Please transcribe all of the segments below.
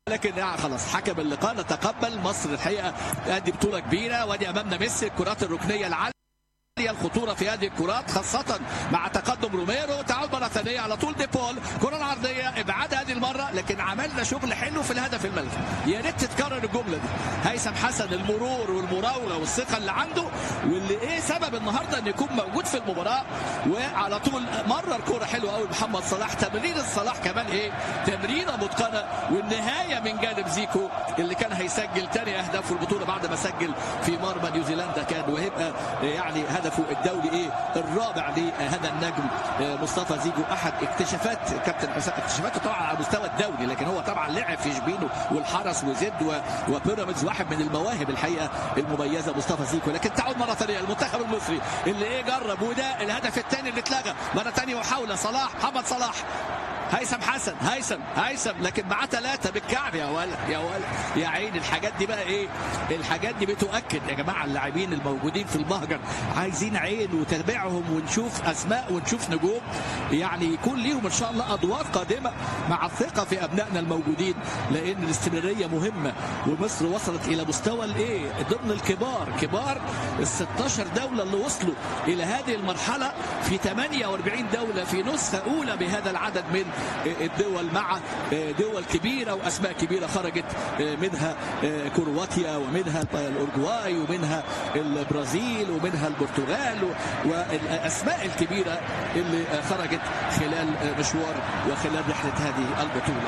لكن يعني خلاص حكم اللقاء نتقبل مصر الحقيقه ادي بطوله كبيره وادي امامنا ميسي الكرات الركنيه العاليه الخطوره في هذه الكرات خاصه مع تقدم روميرو تعود مره ثانيه على طول ديبول كره العرضيه ابعاد هذه المره لكن عملنا شغل حلو في الهدف الملغي يا ريت تتكرر الجمله دي هيثم حسن المرور والمراوغه والثقه اللي عنده واللي ايه سبب النهارده ان يكون موجود في المباراه وعلى طول مرر كره حلوه قوي محمد صلاح تمرير الصلاح كمان ايه تمريره متقنه والنهايه من جانب زيكو اللي كان هيسجل تاني اهداف في البطوله بعد ما سجل في مرمى نيوزيلندا كان وهيبقى يعني هدفه الدولي ايه الرابع لهذا النجم مصطفى زيجو احد اكتشافات كابتن حسام اكتشافاته طبعا على المستوى الدولي لكن هو طبعا لعب في شبينه والحرس وزد وبيراميدز واحد من المواهب الحقيقه المميزه مصطفى زيكو لكن تعود مره ثانيه المنتخب المصري اللي ايه جرب وده الهدف الثاني اللي اتلغى مره ثانيه محاوله صلاح محمد صلاح هيثم حسن هيثم هيثم لكن معاه ثلاثه بالكعب يا ولد يا ولد يا عين الحاجات دي بقى ايه الحاجات دي بتؤكد يا جماعه اللاعبين الموجودين في المهجر عايزين عين وتابعهم ونشوف اسماء ونشوف نجوم يعني يكون ليهم ان شاء الله ادوار قادمه مع الثقه في ابنائنا الموجودين لان الاستمراريه مهمه ومصر وصلت الى مستوى الايه ضمن الكبار كبار ال 16 دوله اللي وصلوا الى هذه المرحله في 48 دوله في نسخه اولى بهذا العدد من الدول مع دول كبيره واسماء كبيره خرجت منها كرواتيا ومنها الاورجواي ومنها البرازيل ومنها البرتغال والاسماء الكبيره اللي خرجت خلال مشوار وخلال رحله هذه البطوله.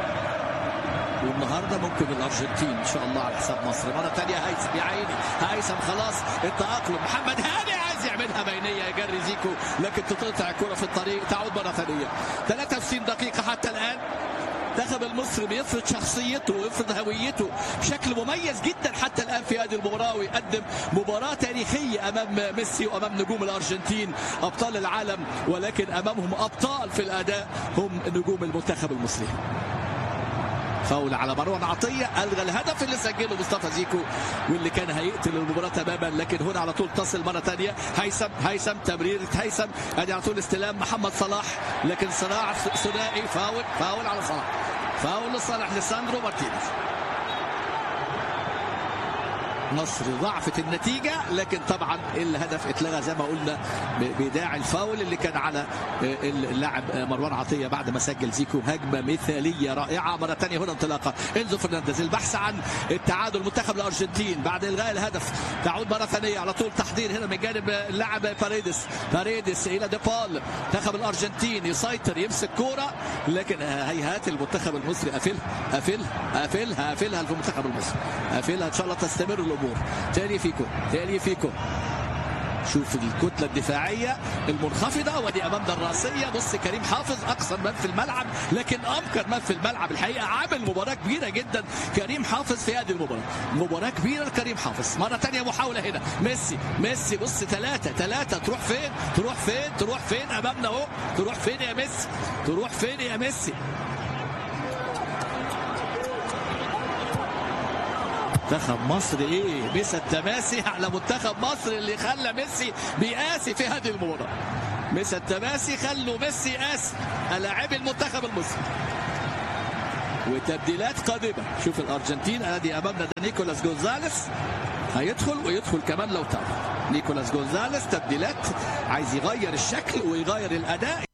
والنهارده ممكن الارجنتين ان شاء الله على حساب مصر مره ثانيه هيثم يا عيني هيثم خلاص التاقلم محمد هاني عايز يعملها بينيه يجري زيكو لكن تقطع الكره في الطريق تعود مره ثانيه 63 دقيقه حتى الان المنتخب المصري بيفرض شخصيته ويفرض هويته بشكل مميز جدا حتى الان في هذه المباراه ويقدم مباراه تاريخيه امام ميسي وامام نجوم الارجنتين ابطال العالم ولكن امامهم ابطال في الاداء هم نجوم المنتخب المصري فاول على مروان عطيه الغى الهدف اللي سجله مصطفى زيكو واللي كان هيقتل المباراه تماما لكن هنا على طول تصل مره ثانيه هيثم هيثم تمرير هيثم ادي على طول استلام محمد صلاح لكن صراع ثنائي فاول فاول على صلاح فاول لصالح لساندرو مارتينيز مصر ضعفت النتيجة لكن طبعا الهدف اتلغى زي ما قلنا بداعي الفاول اللي كان على اللاعب مروان عطية بعد ما سجل زيكو هجمة مثالية رائعة مرة ثانية هنا انطلاقة انزو فرنانديز البحث عن التعادل منتخب الأرجنتين بعد إلغاء الهدف تعود مرة ثانية على طول تحضير هنا من جانب اللاعب باريدس باريدس إلى ديبول منتخب الأرجنتين يسيطر يمسك كورة لكن هيهات المنتخب المصري قافلها قافلها قافلها قافلها في المنتخب المصري قافلها إن شاء الله تستمر الأمور الامور تالي فيكو تالي فيكو شوف الكتلة الدفاعية المنخفضة ودي أمامنا الرأسية بص كريم حافظ أقصر من في الملعب لكن أمكر من في الملعب الحقيقة عامل مباراة كبيرة جدا كريم حافظ في هذه المباراة مباراة كبيرة لكريم حافظ مرة ثانية محاولة هنا ميسي ميسي بص ثلاثة ثلاثة تروح فين تروح فين تروح فين أمامنا أهو تروح فين يا ميسي تروح فين يا ميسي منتخب مصر ايه ميسي التماسي على منتخب مصر اللي خلى ميسي بيقاسي في هذه المباراه ميسي التماسي خلوا ميسي قاسي لاعبي المنتخب المصري وتبديلات قادمه شوف الارجنتين ادي امامنا ده نيكولاس جونزاليس هيدخل ويدخل كمان لو تعرف نيكولاس جونزاليس تبديلات عايز يغير الشكل ويغير الاداء